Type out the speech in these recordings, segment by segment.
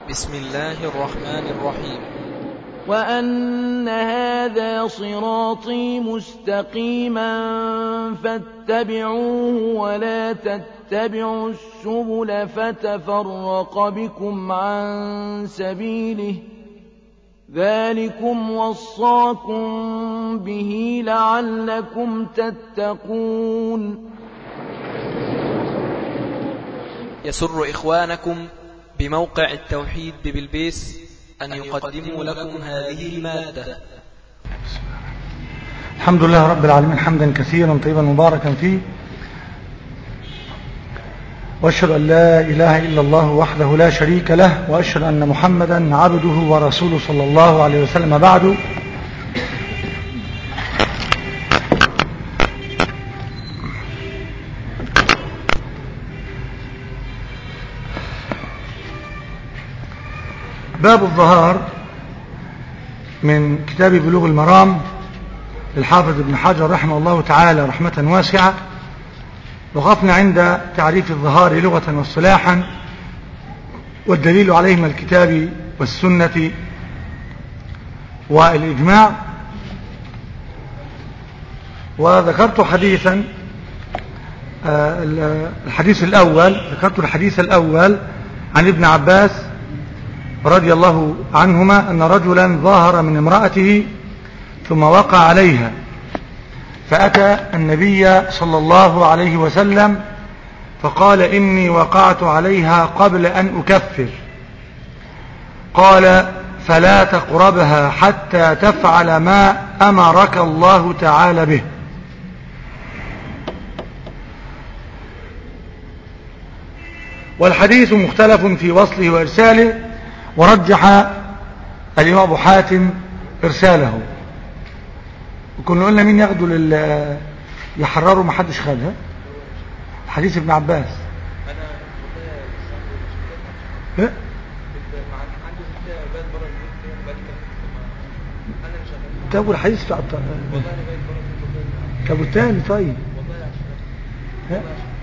بسم الله الرحمن الرحيم وأن هذا صراطي مستقيما فاتبعوه ولا تتبعوا السبل فتفرق بكم عن سبيله ذلكم وصاكم به لعلكم تتقون يسر إخوانكم بموقع التوحيد ببلبيس أن يقدموا لكم هذه المادة الحمد لله رب العالمين حمدا كثيرا طيبا مباركا فيه واشهد ان لا اله الا الله وحده لا شريك له واشهد ان محمدا عبده ورسوله صلى الله عليه وسلم بعد باب الظهار من كتاب بلوغ المرام للحافظ ابن حجر رحمه الله تعالى رحمة واسعة وقفنا عند تعريف الظهار لغة واصطلاحا والدليل عليه من الكتاب والسنة والإجماع وذكرت حديثا الحديث الأول ذكرت الحديث الأول عن ابن عباس رضي الله عنهما أن رجلا ظاهر من امرأته ثم وقع عليها فأتى النبي صلى الله عليه وسلم فقال إني وقعت عليها قبل أن أكفر قال فلا تقربها حتى تفعل ما أمرك الله تعالى به والحديث مختلف في وصله وإرساله ورجح الإمام أبو حاتم إرساله وكنا قلنا مين ياخدوا لل يحرروا ما حدش خدها حديث ابن عباس ايه طب والحديث بتاع طب والتاني طيب ها؟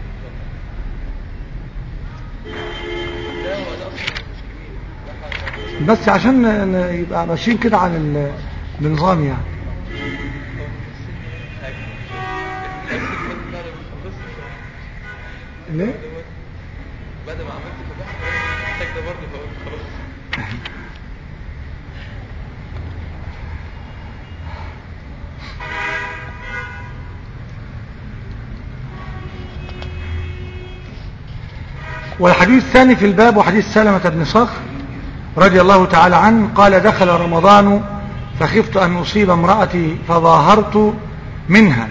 بس عشان يبقى ماشيين كده على النظام يعني ليه؟ بعد ما عملت فتحت محتاج ده برضه فقلت خلاص والحديث الثاني في الباب وحديث سلمة بن صخر رضي الله تعالى عنه قال دخل رمضان فخفت أن أصيب امرأتي فظاهرت منها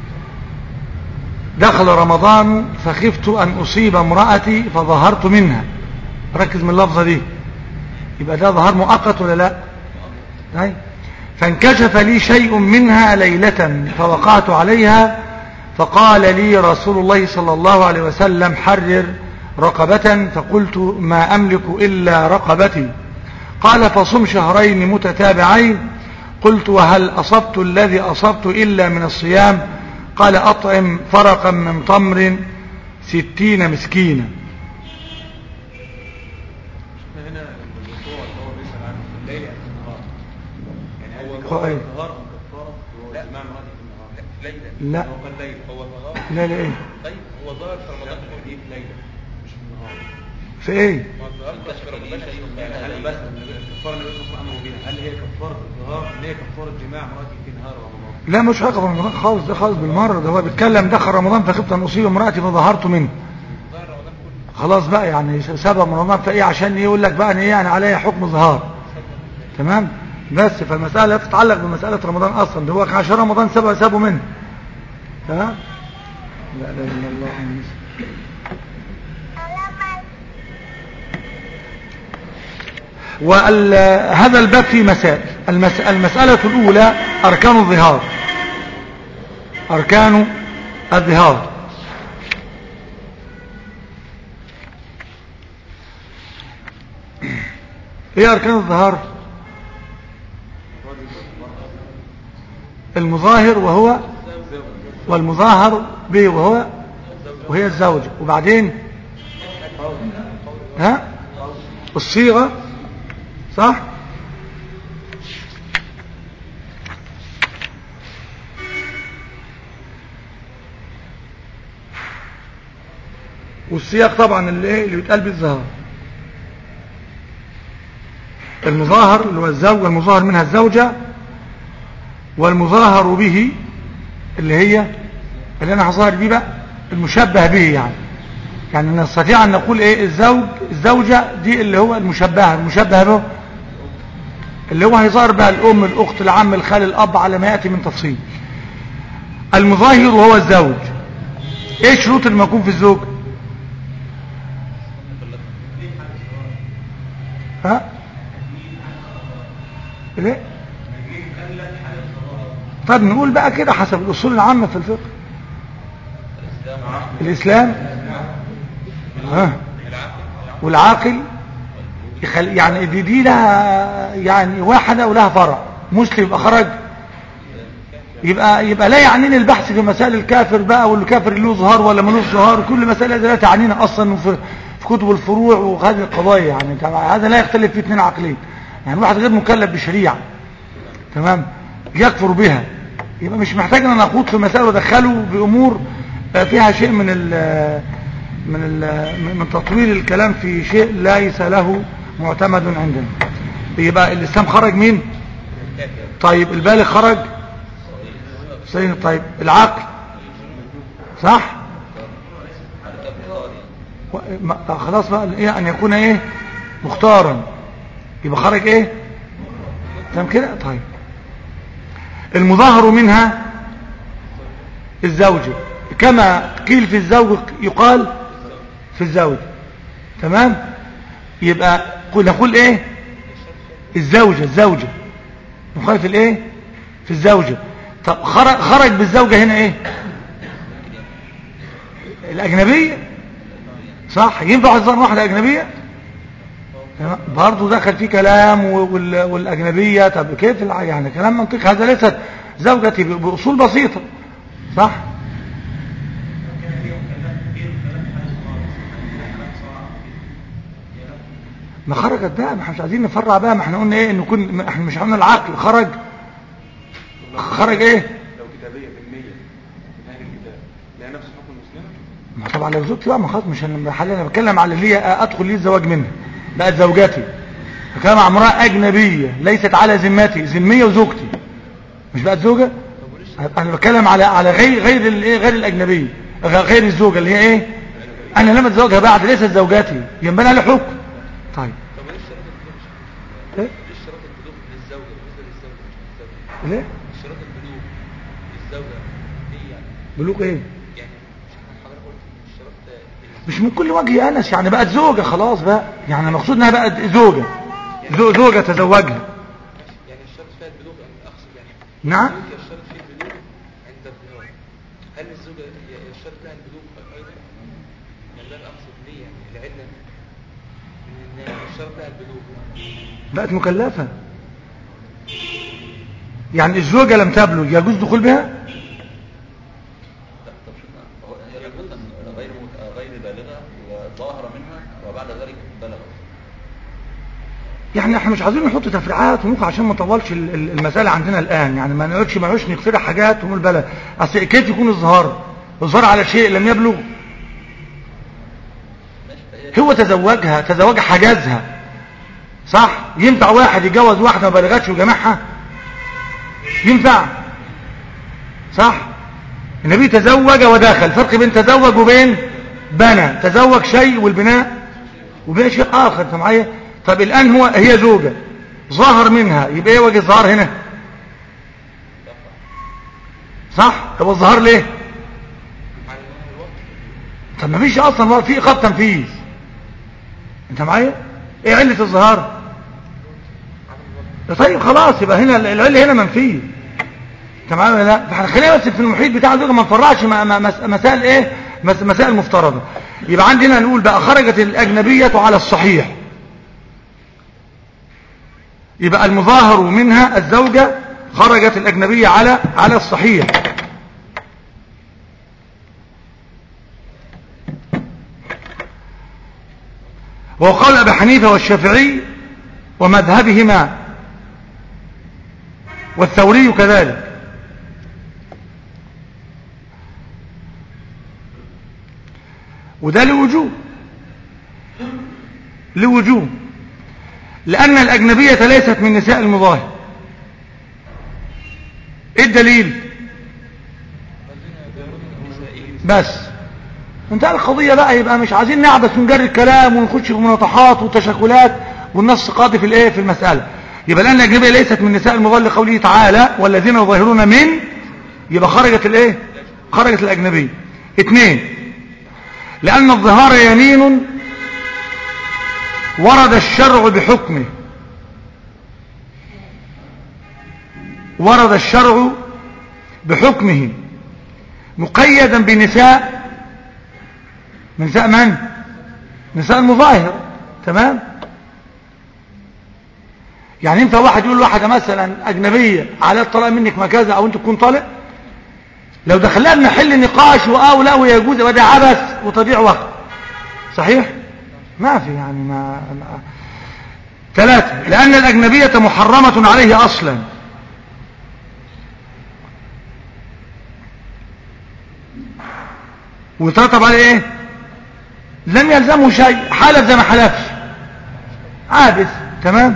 دخل رمضان فخفت أن أصيب امرأتي فظهرت منها ركز من اللفظة دي يبقى ده ظهر مؤقت ولا لا طيب فانكشف لي شيء منها ليلة فوقعت عليها فقال لي رسول الله صلى الله عليه وسلم حرر رقبة فقلت ما أملك إلا رقبتي قال فصم شهرين متتابعين قلت وهل أصبت الذي أصبت إلا من الصيام قال أطعم فرقا من تمر ستين مسكينا هنا الدكتور هو بيسأل عن الليل أم النهار يعني هل هو إيه؟ النهار أم كفارة هو لا. جماع مراتب في النهار ليلى لا هو قال ليل هو النهار لا لا إيه طيب هو ظهر في لا رمضان دي في ليلة مش في النهار في إيه ما ظهرتش في رمضان يعني هل بس الكفارة اللي بيسأل أمره بيها هل هي كفارة الظهار إن هي كفارة جماع مراتب في نهار رمضان لا مش حاجة في رمضان خالص ده خالص بالمرة ده هو بيتكلم دخل رمضان فخفت أن أصيب امرأتي فظهرت منه ظهر رمضان كله خلاص بقى يعني سبب من رمضان فايه عشان يقول لك بقى ان ايه يعني عليها حكم ظهار تمام بس فالمسألة لا تتعلق بمسألة رمضان اصلا ده هو كان عشان رمضان سبب سابه منه تمام لا لا الا الله وهذا الباب فيه مسائل المس... المسألة الأولى أركان الظهار أركان الظهار ايه اركان الظهار المظاهر وهو والمظاهر به وهو وهي الزوجة وبعدين ها الصيغة صح والسياق طبعا اللي ايه اللي بيتقال بالظهر المظاهر اللي هو الزوج والمظاهر منها الزوجة والمظاهر به اللي هي اللي انا هظاهر بيه بقى المشبه به يعني يعني نستطيع ان نقول ايه الزوج الزوجة دي اللي هو المشبه المشبه به اللي هو هيظهر بها الام الاخت العم الخال الاب على ما ياتي من تفصيل المظاهر هو الزوج ايه شروط اللي يكون في الزوج ها ليه طب نقول بقى كده حسب الاصول العامه في الفقه الاسلام ها والعاقل يخل يعني دي, دي لها يعني واحده ولها فرع مسلم يبقى خرج يبقى يبقى لا يعنيني البحث في مسائل الكافر بقى والكافر له ظهار ولا ملوش ظهار كل مسألة لا تعنينا اصلا في, في كتب الفروع وهذه القضايا يعني طبعا هذا لا يختلف فيه اثنين عقلين يعني واحد غير مكلف بشريعه تمام يكفر بها يبقى مش محتاج ان انا اخوض في مسائل وادخله بامور فيها شيء من ال من ال من تطويل الكلام في شيء ليس له معتمد عندنا يبقى الاسلام خرج مين طيب البالغ خرج سيد طيب العقل صح و- ما- خلاص بقى ايه ان يكون ايه مختارا يبقى خرج ايه تمام كده طيب المظاهر منها الزوجة كما قيل في الزوج يقال في الزوج تمام يبقى قل نقول ايه الزوجة الزوجة نخالف الايه في الزوجة طب خرج, خرج بالزوجة هنا ايه الاجنبية صح ينفع الظن واحدة اجنبية تمام؟ برضه دخل فيه كلام وال- والاجنبية طب كيف الع- يعني كلام منطقي هذا ليست زوجتي ب- باصول بسيطة صح ما خرجت بقى ما احنا مش عايزين نفرع بقى ما احنا قلنا ايه انه كن ما احنا مش قلنا العقل خرج خرج ايه لو كتابية بالمية من أهل الكتاب لها نفس حكم المسلم ما طبعا لو زوجتي بقى ما خلاص مش انا حاليا انا بتكلم على اللي هي ادخل لي الزواج منها بقت زوجتي بتكلم عن امراه اجنبيه ليست على ذمتي ذميه وزوجتي مش بقت زوجه انا بتكلم على على غير غير الايه غير الاجنبيه غ- غير الزوجه اللي هي ايه انا لما اتزوجها بعد ليست زوجتي ينبغي لها حكم طيب طب وليه اشتراط البلوغ ايه ليه اشتراط البلوغ للزوجة بالنسبة للزوجة مش للزوجة ليه اشتراط البلوغ للزوجة ليه يعني بلوغ ايه يعني مش احنا حضرتك قلت اشتراط ال- مش من كل وجه يا انس يعني بقت زوجه خلاص بقى يعني المقصود انها بقت زوجه زو- زوجه تزوجها يعني الشرط فيها البلوغ أنا اقصد يعني نعم الزوجة الشرط فيه البلوغ عند الظهار هل الزوجة ي- الشرط لها البلوغ ايضا يعني ده أنا اقصد ليه يعني العلة من ان الشرط لها البلوغ بقت مكلفة يعني الزوجة لم تبلغ يجوز دخول بها لا طب شوفنا هو هي مثلا غير مت- غير بالغه وظاهره منها وبعد ذلك بلغت يعني احنا مش عايزين نحط تفريعات وممكن عشان ما نطولش ال- ال- المسألة عندنا الآن يعني ما نقعدش ما نقعدش نخترع حاجات ونقول بلا أصل كيف يكون الظهار الظهار على شيء لم يبلغ ماشي فهي هو تزوجها تزوجها حجزها صح ينفع واحد يتجوز واحدة ما بلغتش وجمعها ينفع صح النبي تزوج ودخل فرق بين تزوج وبين بنى تزوج شيء والبناء وبناء شيء آخر انت معايا طب الآن هو هي زوجة ظهر منها يبقى ايه وجه الظهار هنا صح طب الظهار ليه على الوقت طب ما فيش اصلا في خط تنفيذ انت معايا ايه علة الظهار طيب خلاص يبقى هنا العلة هنا منفية انت معايا ولا لا فاحنا خلينا بس في المحيط بتاع الزوجة ما نفرعش م- م- مس- مسائل ايه مس- مسائل مفترضة يبقى عندنا نقول بقى خرجت الأجنبية على الصحيح يبقى المظاهر منها الزوجة خرجت الأجنبية على على الصحيح وهو قول أبي حنيفة والشافعي ومذهبهما والثوري كذلك وده لوجوه لوجوه لأن الأجنبية ليست من نساء المظاهر ايه الدليل بس انتهى القضية بقى يبقى مش عايزين نعبث ونجري الكلام ونخش في مناطحات وتشكلات والنص قاضي في الايه في المسألة يبقى لأن الأجنبية ليست من نساء المظاهر لقوله تعالى والذين يظاهرون من يبقى خرجت الايه خرجت الأجنبية اثنين لأن الظهار يمين ورد الشرع بحكمه ورد الشرع بحكمه مقيدا بنساء نساء من نساء المظاهر تمام يعني انت واحد يقول واحدة مثلا اجنبية على الطلاق منك ما كذا او انت تكون طالق لو دخلنا نحل نقاش واه لا ويجوز يبقى ده عبث وتضييع وقت صحيح ما في يعني ما, ما. ثلاثة لأن الأجنبية محرمة عليه أصلا ويترتب عليه ايه لم يلزمه شيء حلف زي ما حلفش عابث تمام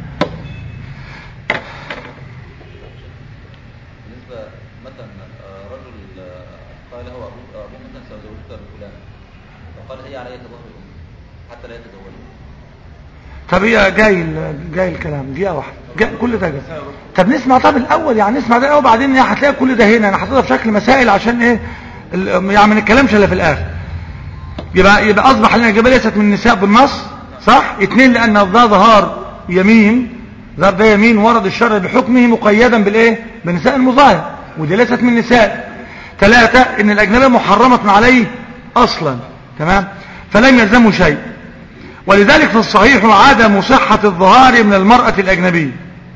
بالنسبة مثلا آه، رجل آه، قال له أبوه أبوه مثلا سأزوجك بفلان فقال هي علي كظهر أمي حتى لا يتزوجها طب هي جاي ال- جاي الكلام دقيقة واحدة جاي كل ده جاي طب نسمع طب الأول يعني نسمع ده الأول وبعدين هتلاقي كل ده هنا أنا حاططها في شكل مسائل عشان إيه ال- يعني ما نتكلمش إلا في الآخر يبقى يبقى أصبح لنا الجبال ليست من النساء بالنص صح اثنين لأن ده ظهار يمين ظهر ده يمين ورد الشرع بحكمه مقيدا بالإيه بنساء المظاهر ودي ليست من النساء ثلاثة إن الأجنبية محرمة عليه أصلا تمام فلم يلزمه شيء ولذلك في الصحيح عدم صحة الظهار من المرأة الأجنبية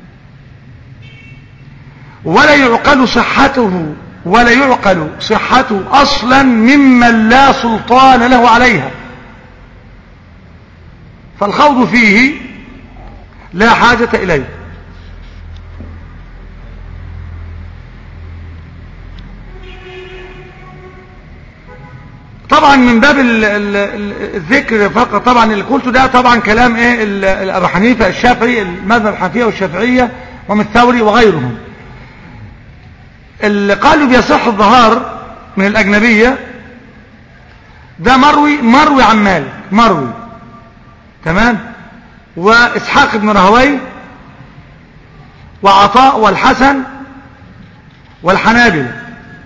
ولا يعقل صحته ولا يعقل صحته أصلا ممن لا سلطان له عليها فالخوض فيه لا حاجة إليه طبعا من باب ال- ال- ال- الذكر فقط طبعا اللي قلته ده طبعا كلام ايه ال- ال- ابو حنيفه الشافعي المذهب الحنفيه والشافعيه ومن الثوري وغيرهم اللي قالوا بيصح الظهار من الاجنبيه ده مروي مروي عن مالك مروي تمام واسحاق بن راهوي وعطاء والحسن والحنابلة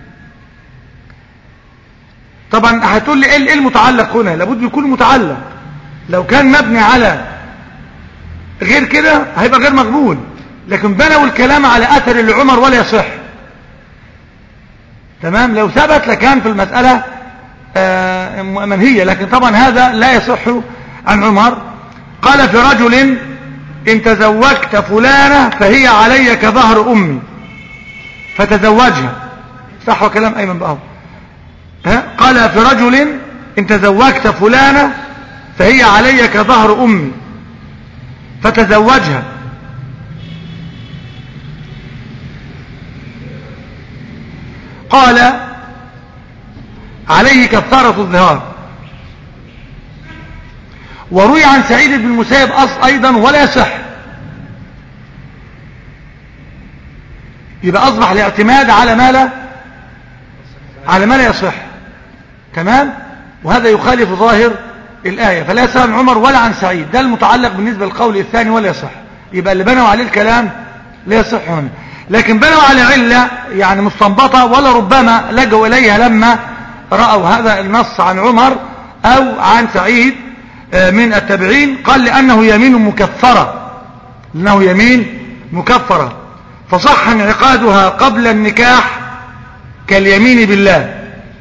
طبعا هتقول لي ايه إيه المتعلق هنا لابد يكون متعلق لو كان مبني على غير كده هيبقى غير مقبول لكن بنوا الكلام على اثر لعمر ولا يصح تمام لو ثبت لكان في المسألة آه، منهية لكن طبعا هذا لا يصح عن عمر قال في رجل إن تزوجت فلانة فهي علي كظهر أمي فتزوجها صح كلام أيمن بقى ها؟ قال في رجل إن تزوجت فلانة فهي علي كظهر أمي فتزوجها قال عليه كفارة الظهار وروي عن سعيد بن المسيب أص أيضا ولا يصح يبقى أصبح الاعتماد على ما لا على ما لا يصح تمام وهذا يخالف ظاهر الآية فلا يصح عن عمر ولا عن سعيد ده المتعلق بالنسبة للقول الثاني ولا يصح يبقى اللي بنوا عليه الكلام لا يصح هنا لكن بنوا على علة يعني مستنبطة ولا ربما لجوا إليها لما رأوا هذا النص عن عمر أو عن سعيد آه، من التابعين قال لأنه يمين مكفرة لأنه يمين مكفرة فصح انعقادها قبل النكاح كاليمين بالله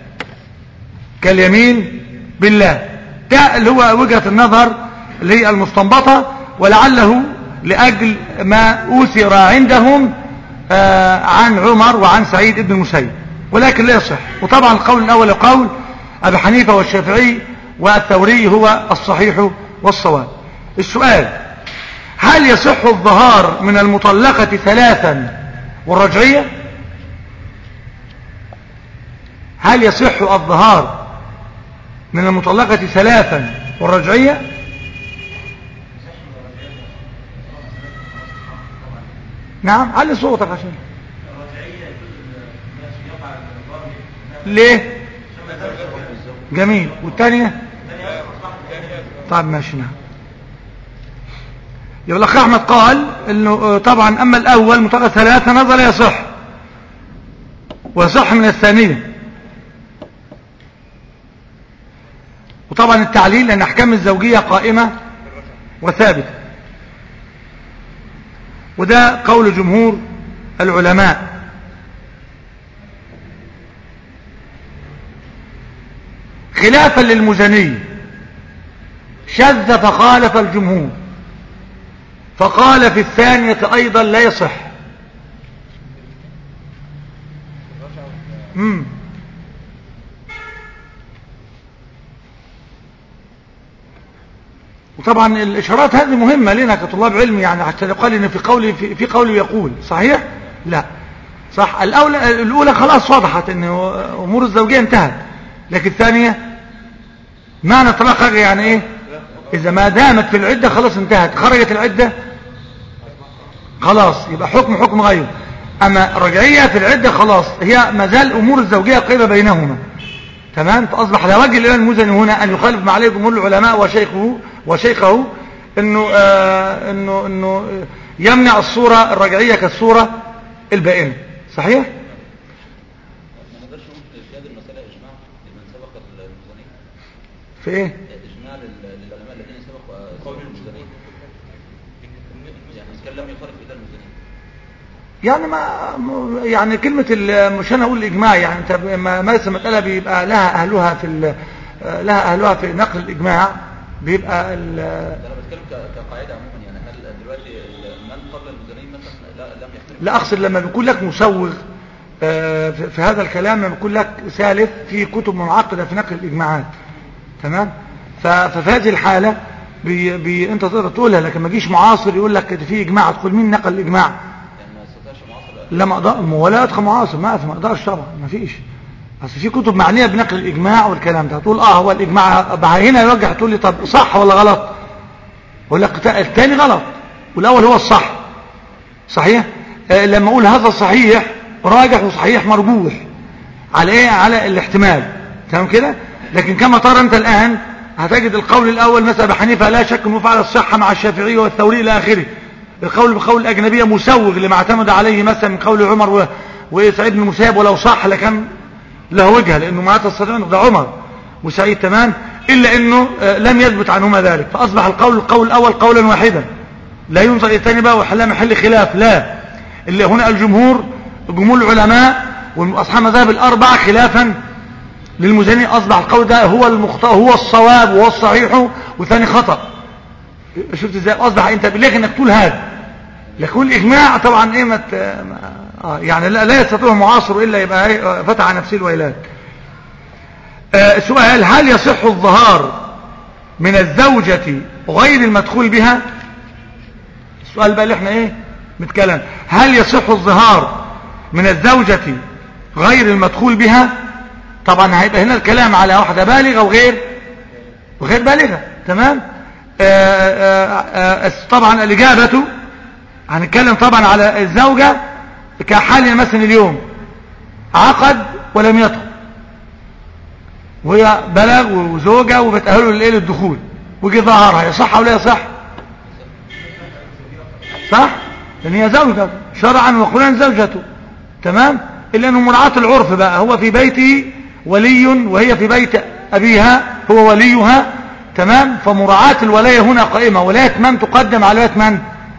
كاليمين بالله ده اللي هو وجهة النظر اللي هي المستنبطة ولعله لأجل ما أوثر عندهم آه، عن عمر وعن سعيد بن المسيب ولكن لا يصح وطبعا القول الأول قول أبي حنيفة والشافعي والثوري هو الصحيح والصواب السؤال هل يصح الظهار من المطلقة ثلاثا والرجعية هل يصح الظهار من المطلقة ثلاثا والرجعية نعم علي صوتك عشان ليه جميل والثانية طيب ماشي نعم يبقى الاخ احمد قال انه آه، طبعا اما الاول مطلقة ثلاثة نظر يصح ويصح من الثانية وطبعا التعليل لان احكام الزوجية قائمة وثابتة وده قول جمهور العلماء خلافا للمزني شذ فخالف الجمهور فقال في الثانية أيضا لا يصح مم. وطبعا الإشارات هذه مهمة لنا كطلاب علم يعني حتى يقال إن في قولي في, في قولي يقول صحيح؟ لا صح الأولى الأولى خلاص وضحت إن أمور الزوجية انتهت لكن الثانية معنى طلاق يعني إيه؟ إذا ما دامت في العدة خلاص انتهت خرجت العدة خلاص يبقى حكم حكم غيره أما رجعية في العدة خلاص هي ما زال أمور الزوجية قريبة بينهما تمام فأصبح على وجه الإمام المزني هنا أن يخالف ما عليه جمهور العلماء وشيخه وشيخه إنه آه إنه إنه يمنع الصورة الرجعية كالصورة البائنة صحيح؟ ما نقدرش نقول في اجتهاد المسألة إجماع لمن سبق المزني في إيه؟ إجماع لل- للعلماء الذين سبقوا سبقوا المزني يعني كان لم يخالف إلا المزني يعني ما م- يعني كلمة ال- مش أنا أقول الإجماع يعني أنت ب- ما مارس المسألة بيبقى لها أهلها في ال- آه، لها أهلها في نقل الإجماع بيبقى ال- ده أنا بتكلم ك- كقاعدة عموما يعني هل دلوقتي ال- من قبل المزني مثلا لا لم يختلف لا أقصد لما بيكون لك مسوغ آه، في في هذا الكلام لما بيكون لك سالف في كتب منعقدة في نقل الإجماعات تمام ف- ففي هذه الحالة بي بي انت تقدر تقولها لكن ما يجيش معاصر يقول لك ده في إجماع تقول مين نقل الإجماع يعني ما استطاعش معاصر لا ما اقدر ولا ادخل معاصر ما ما اقدرش طبعا ما فيش اصل في كتب معنيه بنقل الاجماع والكلام ده هتقول اه هو الاجماع بقى هنا يرجع تقول لي طب صح ولا غلط ولا الثاني غلط والاول هو الصح صحيح آه لما اقول هذا صحيح راجح وصحيح مرجوح على ايه على الاحتمال تمام كده لكن كما ترى انت الان هتجد القول الاول مثلا ابي حنيفه لا شك انه فعل الصحه مع الشافعي والثوري الى اخره القول بقول الأجنبية مسوغ لما اعتمد عليه مثلا من قول عمر و... وسعيد بن المسيب ولو صح لكان له وجهه لأنه ما تستطيعون ده عمر وسعيد تمام إلا أنه آه، لم يثبت عنهما ذلك فأصبح القول القول الأول قولا واحدا لا ينظر إلى الثاني بقى وحلا محل خلاف لا اللي هنا الجمهور جمهور العلماء وأصحاب مذاهب الأربعة خلافا للمزني أصبح القول ده هو المخطئ هو الصواب وهو الصحيح وثاني خطأ شفت ازاي اصبح انت بالله انك تقول هذا لكن الاجماع طبعا ايه مت... آه يعني لا, لا يستطيع معاصر الا يبقى إيه فتح على نفسه الويلات آه سؤال هل يصح الظهار من الزوجة غير المدخول بها السؤال بقى اللي احنا ايه نتكلم هل يصح الظهار من الزوجة غير المدخول بها طبعا هيبقى هنا الكلام على واحدة بالغة وغير وغير بالغة تمام آآ آآ آآ طبعا الإجابة هنتكلم طبعا على الزوجة كحال مثلا اليوم عقد ولم يطلق وهي بلغ وزوجة وبتأهله للإيه للدخول وجي ظهرها يصح ولا يصح صح لأن هي زوجة شرعا وقولا زوجته تمام إلا أنه مراعاة العرف بقى هو في بيته ولي وهي في بيت أبيها هو وليها تمام فمراعاة الولاية هنا قائمة ولاية من تقدم على ولاية من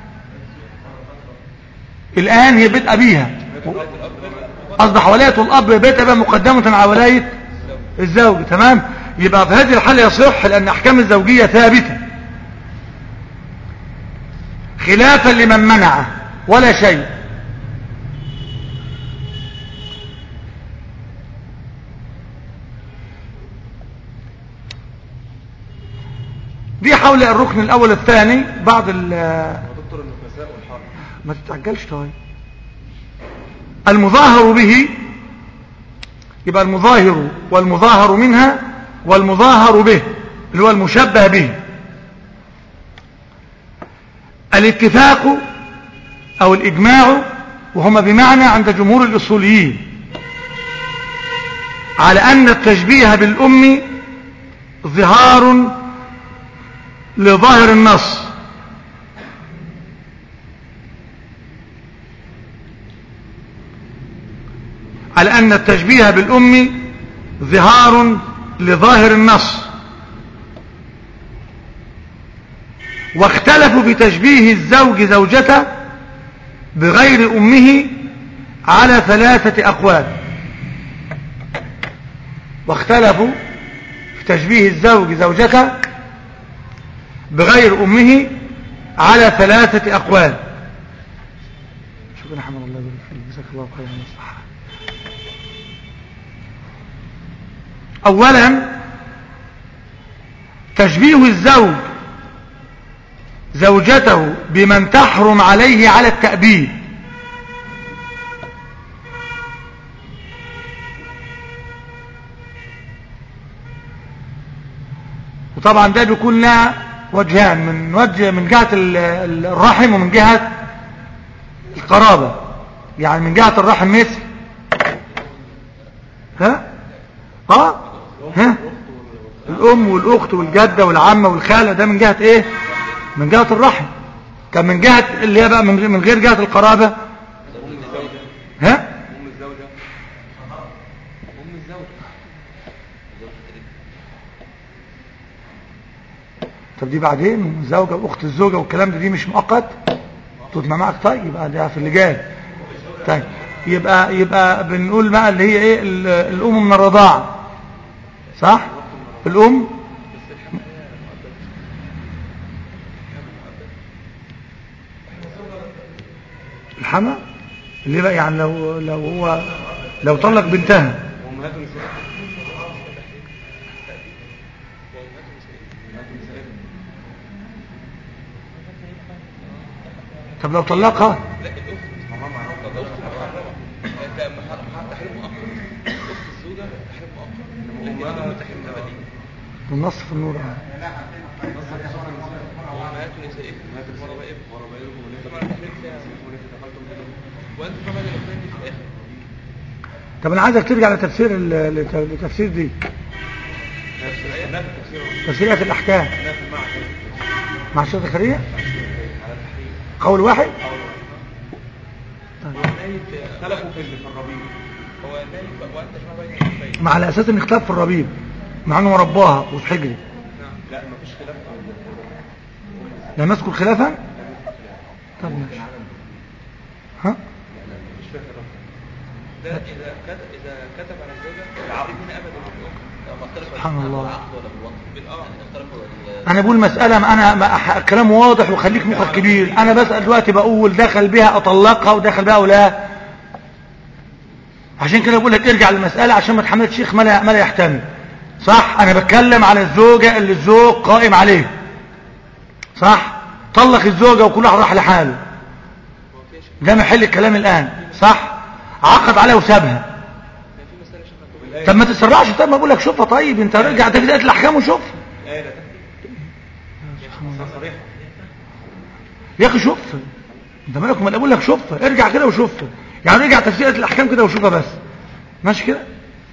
الآن هي بيت أبيها أصبح ولاية الأب بيت أبيها مقدمة على ولاية الزوج تمام يبقى في هذه الحالة يصح لأن أحكام الزوجية ثابتة خلافا لمن منعه ولا شيء دي حول الركن الاول الثاني بعض ال يا دكتور النفساء والحرب ما تتعجلش طيب المظاهر به يبقى المظاهر والمظاهر منها والمظاهر به اللي هو المشبه به الاتفاق او الاجماع وهما بمعنى عند جمهور الاصوليين على ان التشبيه بالام ظهار لظاهر النص على أن التشبيه بالأم ظهار لظاهر النص واختلفوا في تشبيه الزوج زوجته بغير أمه على ثلاثة أقوال واختلفوا في تشبيه الزوج زوجته بغير أمه على ثلاثة أقوال شكرا حمد الله يبارك فيك جزاك الله خيرا وصحة أولا تشبيه الزوج زوجته بمن تحرم عليه على التأبيد وطبعا ده بيكون لها وجهان من وجه من جهة ال- ال- الرحم ومن جهة القرابة يعني من جهة الرحم مثل ها اه ها الام والاخت والجدة والعمة والخالة ده من جهة ايه من جهة الرحم كان من جهة اللي هي بقى من من غير جهة القرابة ام الزوجه ها ام الزوجه ام الزوجه طب دي بعدين زوجة واخت الزوجة والكلام ده دي مش مؤقت تطمع معك طيب يبقى ده في اللي جاي طيب يبقى يبقى بنقول بقى اللي هي ايه ال- الام من الرضاعة صح الام الحما اللي بقى يعني لو لو هو لو طلق بنتها وامهات نساء امهات نساء طب لو طلقها لا الاخت الاخت محرمه ده محرم تحريم مؤقت اخت الزوجه تحريم مؤقت لكن الام تحريم ابدي النص في النور آه. وامهات نسائكم وربائبكم وربائبكم وليس طبعا التحريم فيها وليس دخلتم بهم وانتم طبعا الاخوان في الاخر طب انا عايزك ترجع لتفسير ال- لت- لتفسير دي نفس التفسير تفسير آية الأحكام نفس المعنى مع الشيخ زكريا على التحريم قول واحد طيب. اختلفوا في في الربيع هو نايم وانت شما بين الخفين مع الأساس ان اختلاف في الربيب مع انه رباها وفي حجري لا مفيش خلاف لا نذكر خلافا طب ماشي ها مش فاكر ده اذا كتب اذا كتب على الزوجه العقد هنا ابدا بالام لما اختلفوا سبحان في الله. العقد ولا بالوطن بالاه يعني اختلفوا ال- انا بقول مسألة ما انا ما أح... كلام واضح وخليك مخك كبير انا بسأل دلوقتي بقول دخل بها اطلقها ودخل بها ولا عشان كده بقول لك ارجع للمسألة عشان ما تحملش شيخ ما لا, ما لا يحتمل صح انا بتكلم على الزوجة اللي الزوج قائم عليه صح طلق الزوجة وكل واحد راح لحاله ده محل الكلام الان صح عقد عليها وسابها كان في مساله شيخنا طب ما تسرعش طب ما بقول لك شوفها طيب انت رجع تجدئة الاحكام وشوف الآية لا تحكي صريحة يا اخي شوف انت مالك ما اقول لك شوفها ارجع كده وشوفها يعني ارجع تفسير الاحكام كده وشوفها بس ماشي كده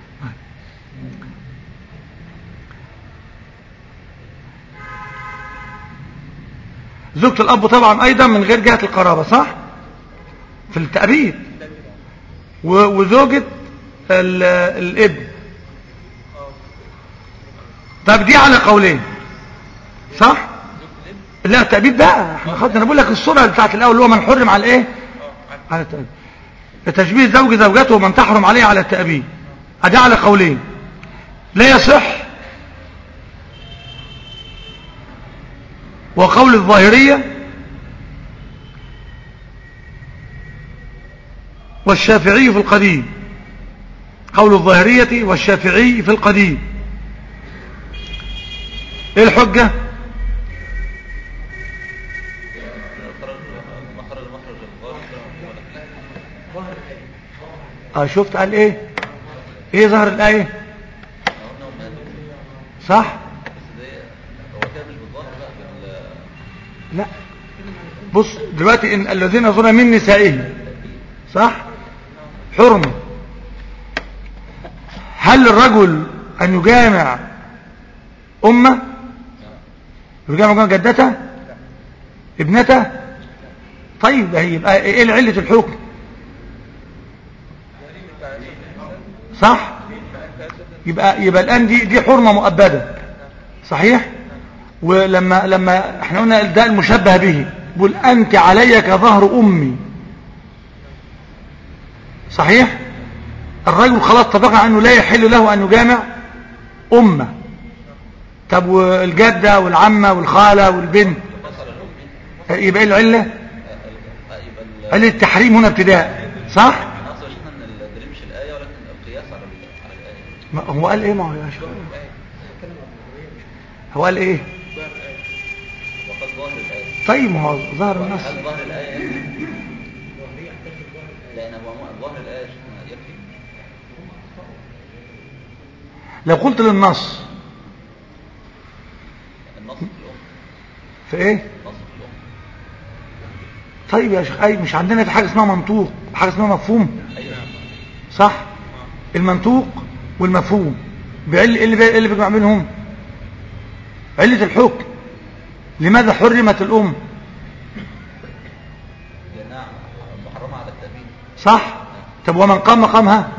زوجة الاب طبعا ايضا من غير جهة القرابة صح في التأبيد و- وزوجة ال- الابن طب دي على قولين صح لا التأبيد بقى احنا خدنا انا بقول لك الصورة بتاعت الاول اللي هو من حرم على الايه على التأبيد تشبيه زوج زوجته ومن تحرم عليه على التأبيد ادي على قولين لا يصح وقول الظاهرية والشافعي في القديم قول الظاهرية والشافعي في القديم ايه الحجة مخرج الغالب ده ولا لا؟ اه شفت قال ايه ايه ظهر الايه احنا قلنا امهاتكم صح بس ده هو كده مش بالظاهر بقى بال لا بص دلوقتي ان الذين يظن من نسائهم صح حرم هل الرجل ان يجامع امه يجامع أمه جدته ابنته طيب ده يبقى ايه علة الحكم صح يبقى يبقى الان دي دي حرمه مؤبده صحيح ولما لما احنا قلنا ده المشبه به بقول انت علي كظهر امي صحيح الرجل خلاص اتفقنا انه لا يحل له ان يجامع امه طب والجده والعمه والخاله والبنت يبقى ايه العله يبقى ال- عله التحريم هنا ابتداء صح انا اقصد يا شيخنا ان الدليل مش الايه ولكن القياس على ال- على الايه ما هو قال ايه ما هو يا شيخ هو قال ايه وقد ظاهر الايه طيب ما هو ظهر النص هل ظاهر الايه يكفي؟ لان هو م- ظاهر الايه يا شيخنا يكفي لو قلت للنص النص في الام في ايه النص في الام طيب يا شيخ اي مش عندنا في حاجه اسمها منطوق حاجه اسمها مفهوم ايوه صح المنطوق والمفهوم بعل ايه اللي إيه اللي بيجمع بينهم علة الحكم لماذا حرمت الأم لانها محرمه على التأبيد صح طب ومن قام مقامها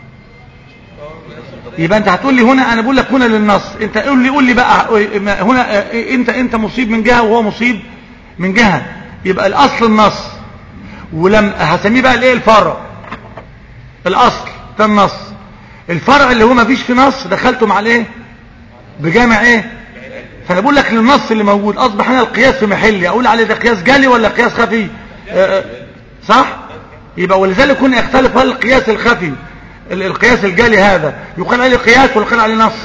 يبقى انت هتقول لي هنا انا بقول لك هنا للنص انت قول لي قول لي بقى ما- هنا اه، انت انت مصيب من جهه وهو مصيب من جهه يبقى الاصل النص ولم هسميه بقى الايه الفرع الاصل ده النص الفرع اللي هو ما فيش في نص دخلته مع الايه بجامع ايه فانا بقول لك النص اللي موجود اصبح هنا القياس في محلي اقول عليه ده قياس جلي ولا قياس خفي اه، اه، صح يبقى ولذلك هنا يختلف هل القياس الخفي ال- القياس الجالي هذا يقال عليه قياس ولا يقال عليه نص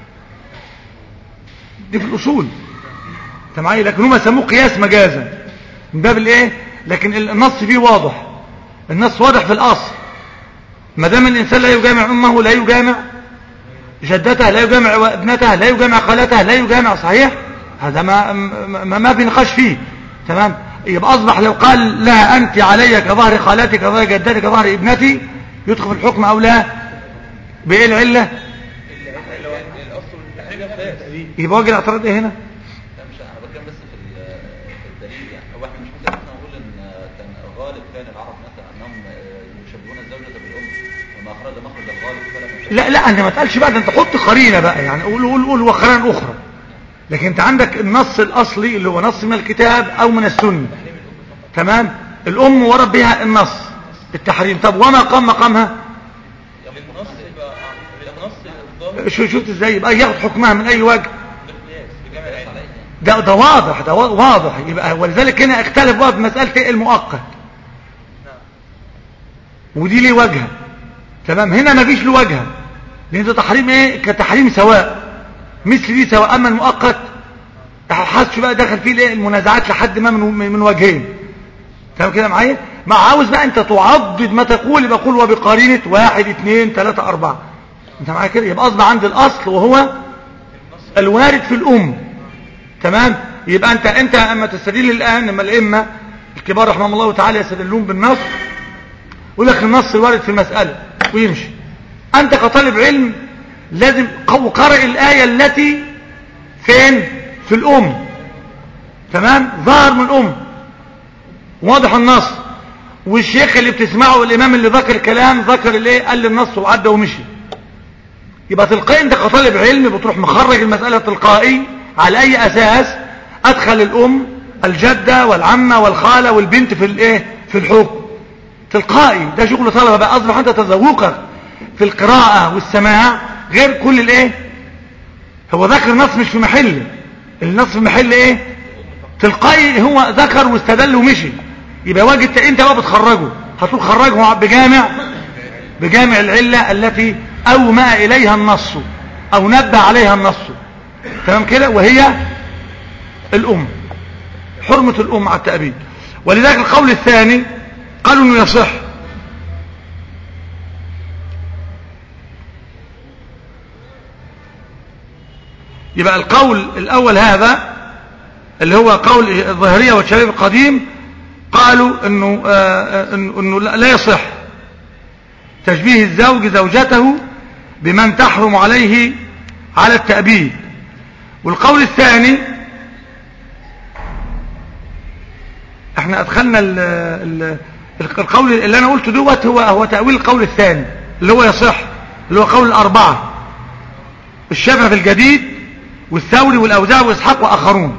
دي في الاصول انت معايا لكن هم سموه قياس مجازا من باب الايه لكن النص فيه واضح النص واضح في الاصل ما دام الانسان لا يجامع امه لا يجامع جدته لا يجامع ابنته لا يجامع خالته لا يجامع صحيح هذا ما ما, ما في نقاش فيه تمام يبقى اصبح لو قال لها انت علي كظهر خالتي كظهر جدتي كظهر ابنتي يدخل في الحكم او لا بايه العله الاصل التحريم قياس يبقى وجه الاعتراض ايه هنا لا مش انا بتكلم بس في ال- في الدليل يعني هو احنا مش ممكن احنا نقول ان كان غالب كان العرب مثلا انهم يشبهون الزوجة بالام وما اخرج مخرج الغالب فلم يشبه لا لا انت ما تقالش بقى ده انت حط قرينه بقى يعني قول قول قول وقرائن اخرى لكن انت عندك النص الاصلي اللي هو نص من الكتاب او من السنه تمام الام ورد بها النص التحريم طب وما قام مقامها النص يبقى النص الظاهر شو شفت ازاي يبقى ياخد حكمها من اي وجه بالقياس بجمع قياس العلم عليه ده يعني. ده واضح ده وا- واضح يبقى ولذلك هنا اختلف بقى في مساله إيه المؤقت نعم ودي ليه وجهه تمام هنا ما فيش له وجهه لان ده تحريم ايه كتحريم سواء مثل دي سواء اما المؤقت حاسس بقى دخل فيه الايه المنازعات لحد ما من من من وجهين تمام كده معايا ما عاوز بقى انت تعضد ما تقول يبقى قول وبقرينه واحد اثنين ثلاثة أربعة انت معايا كده يبقى اصبح عند الاصل وهو الوارد في الام تمام يبقى انت انت اما تستدل الان لما الائمه الكبار رحمهم الله تعالى يستدلون بالنص يقول لك النص الوارد في المساله ويمشي انت كطالب علم لازم قو- قرأ الايه التي فين في الام تمام ظهر من الام واضح النص والشيخ اللي بتسمعه والامام اللي ذكر كلام ذكر الايه قال لي النص وعدى ومشي يبقى تلقائي انت كطالب علم بتروح مخرج المسألة تلقائي على اي اساس ادخل الام الجدة والعمة والخالة والبنت في الايه في الحكم تلقائي ده شغل طلبة بقى اصبح انت تذوقك في القراءة والسماع غير كل الايه هو ذكر النص مش في محله النص في محل ايه تلقائي هو ذكر واستدل ومشي يبقى واجب انت بقى بتخرجه هتقول خرجه بجامع بجامع العلة التي أومأ إليها النص أو نبه عليها النص تمام كده وهي الأم حرمة الأم على التأبيد ولذلك القول الثاني قالوا انه يصح يبقى القول الاول هذا اللي هو قول الظاهرية والشباب القديم قالوا انه, آه انه إنه لا يصح تشبيه الزوج زوجته بمن تحرم عليه على التأبيد والقول الثاني احنا ادخلنا ال ال القول اللي انا قلته دوت هو هو تأويل القول الثاني اللي هو يصح اللي هو قول الاربعة الشافعي في الجديد والثوري والاوزاعي واسحاق واخرون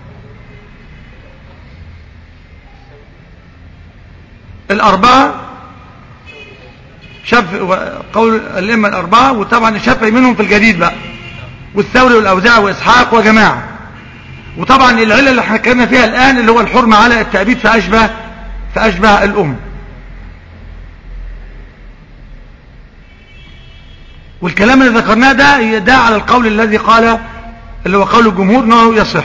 الاربعة شف قول الائمه الاربعه وطبعا الشافعي منهم في الجديد بقى والثوري والاوزاعي واسحاق وجماعه وطبعا العله اللي احنا اتكلمنا فيها الان اللي هو الحرمه على التأبيد فاشبه فاشبه الام والكلام اللي ذكرناه ده ده على القول الذي قال اللي هو قول الجمهور انه يصح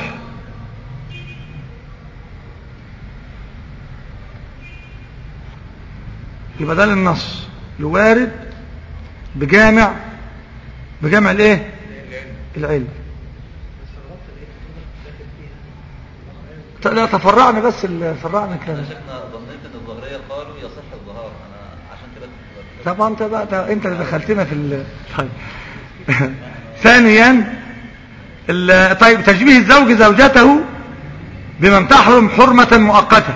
يبقى ده للنص الوارد بجامع بجامع الايه العلم لا تفرعنا بس ال- فرعنا كلام انا شفنا ظنيت ان الظهريه قالوا يصح الظهار انا عشان كده طبعا انت بقى ده انت اللي دخلتنا في ال... طيب ثانيا ال... طيب تشبيه الزوج زوجته بمن تحرم حرمة مؤقتة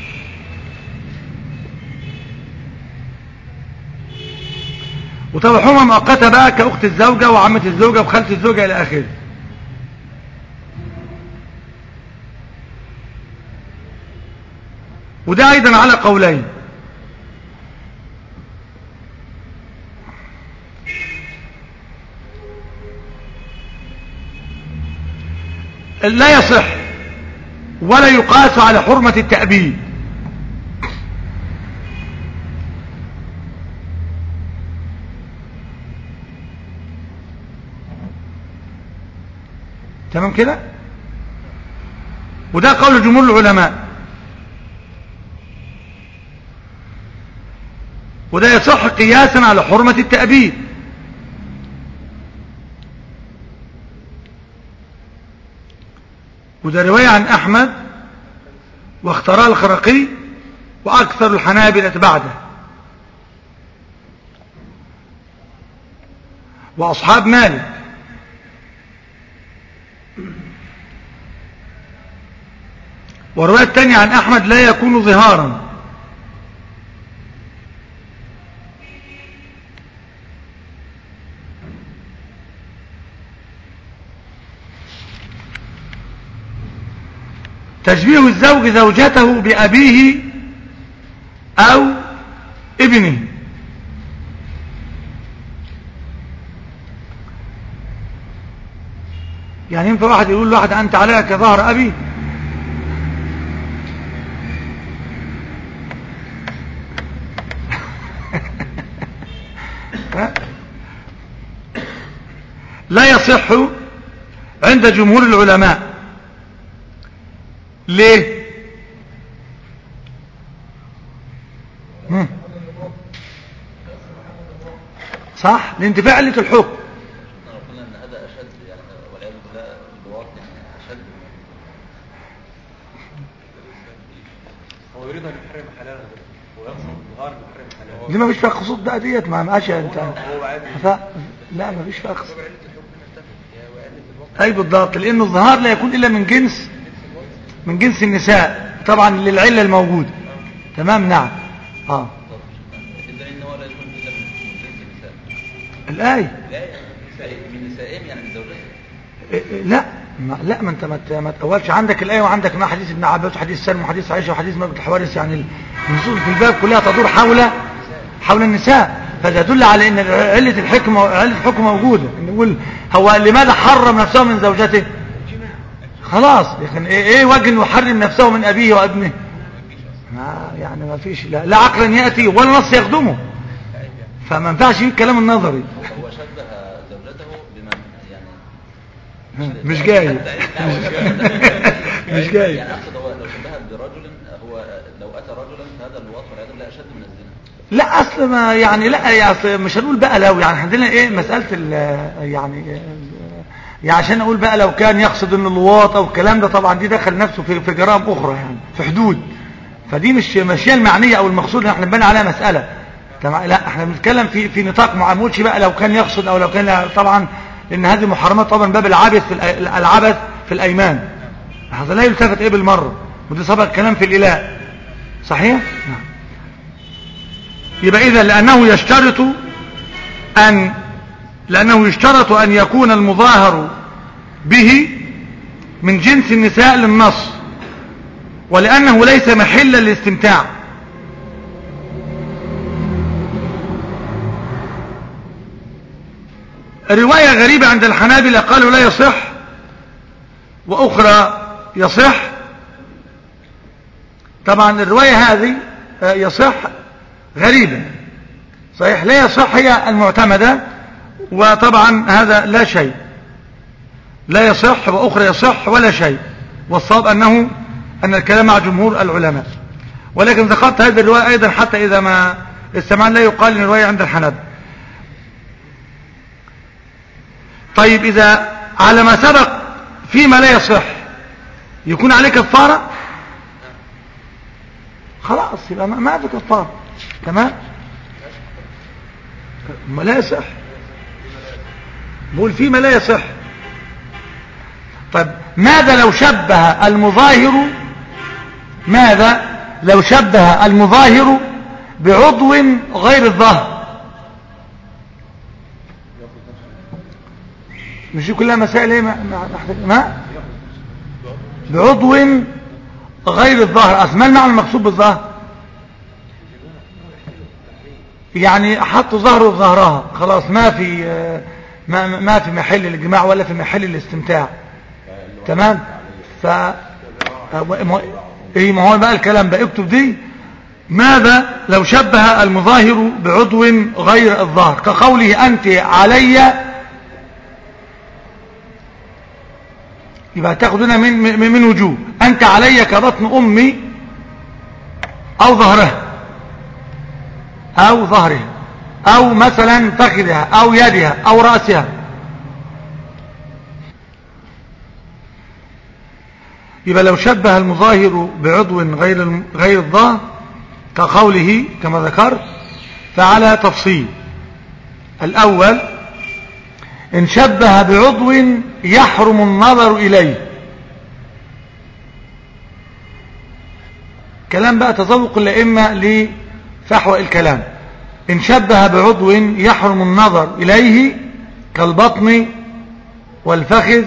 وطبعا حرمة مؤقتة بقى كأخت الزوجة وعمة الزوجة وخالة الزوجة إلى آخره وده أيضا على قولين لا يصح ولا يقاس على حرمة التأبيد تمام كده وده قول جمهور العلماء وده يصح قياسا على حرمة التأبيد وده رواية عن أحمد واختارها الخرقي وأكثر الحنابلة بعده وأصحاب مالك والرواية الثانية عن أحمد لا يكون ظهارا تشبيه الزوج زوجته بأبيه أو ابنه يعني ينفع واحد يقول لواحد أنت عليك كظهر أبي ها؟ لا يصح عند جمهور العلماء ليه مم. صح لانتفاع علة الحكم احنا لو قلنا ان هذا اشد يعني والعياذ بالله الضوابط يعني اشد هو يريد ان يحرم حلالا هو يقصد الظهار يحرم حلالا دي ما فيش فيها قصود بقى ديت ما ماشي انت هو عادي ف... لا ما فيش فيها قصود اي بالضبط لان الظهار لا يكون الا من جنس من جنس النساء طبعا للعله الموجوده تمام نعم اه الا ان هو لا يكون الا من من جنس النساء الايه لا يعني من نسائهم يعني من زوجاتهم إيه إيه لا ما لا ما انت ما ت- ما تقولش عندك الايه وعندك ما حديث ابن عباس وحديث سلم وحديث عائشه وحديث مبت الحوارث يعني النصوص في الباب كلها تدور حول حول النساء فده يدل على ان عله الحكمه عله الحكم موجوده نقول هو لماذا حرم نفسه من زوجته خلاص لكن ايه, إيه وجه انه يحرم نفسه من ابيه وابنه ما يعني ما فيش لا, لا عقلا ياتي ولا نص يخدمه فما ينفعش فيه الكلام النظري هو شبه زوجته بمن يعني مش جاي لا، مش جاي يعني اقصد هو لو شبهها برجل هو لو اتى رجلا فهذا اللواط والعياذ بالله اشد من الزنا لا اصل ما يعني لا يعني اصل مش هنقول بقى لو يعني عندنا ايه مساله ال يعني يعني عشان اقول بقى لو كان يقصد ان اللواط او الكلام ده طبعا دي دخل نفسه في في جرائم اخرى يعني في حدود فدي مش مش هي المعنيه او المقصود ان احنا بنبني عليها مساله تمام لا احنا بنتكلم في في نطاق ما نقولش بقى لو كان يقصد او لو كان لا طبعا لان هذه محرمات طبعا باب العبث في الأ- العبث في الايمان هذا لا يلتفت ايه بالمره ودي سبق الكلام في الاله صحيح نعم يبقى إذا لأنه يشترط أن لأنه يشترط أن يكون المظاهر به من جنس النساء للنص ولأنه ليس محلا للاستمتاع رواية غريبة عند الحنابلة قالوا لا يصح وأخرى يصح طبعا الرواية هذه آه، يصح غريبة صحيح لا يصح هي المعتمدة وطبعا هذا لا شيء لا يصح وأخرى يصح ولا شيء والصواب أنه أن الكلام مع جمهور العلماء ولكن ذكرت هذه الرواية أيضا حتى إذا ما استمعنا لا يقال ان الرواية عند الحنابل طيب إذا على ما سبق فيما لا يصح يكون عليه كفارة خلاص يبقى ما- ما في كفارة تمام ما لا يصح بقول فيما لا يصح طيب ماذا لو شبه المظاهر ماذا لو شبه المظاهر بعضو غير الظاهر مش دي كلها مسائل ايه ما, ما, ما, ما بعضو غير الظاهر اصل ما المعنى المقصود بالظاهر يعني حطوا ظهره في ظهرها خلاص ما في آه، ما, ما في محل الجماع ولا في محل الاستمتاع تمام ف آه، ما- ايه ما هو بقى الكلام بقى اكتب دي ماذا لو شبه المظاهر بعضو غير الظاهر كقوله انت علي يبقى تاخد هنا من, من, من وجوه انت علي كبطن امي او ظهرها او ظهرها او مثلا فخذها او يدها او رأسها يبقى لو شبه المظاهر بعضو غير الم- غير الظاهر كقوله كما ذكرت فعلى تفصيل الأول إن شبه بعضو يحرم النظر إليه كلام بقى تذوق الأئمة لفحوى الكلام إن شبه بعضو يحرم النظر إليه كالبطن والفخذ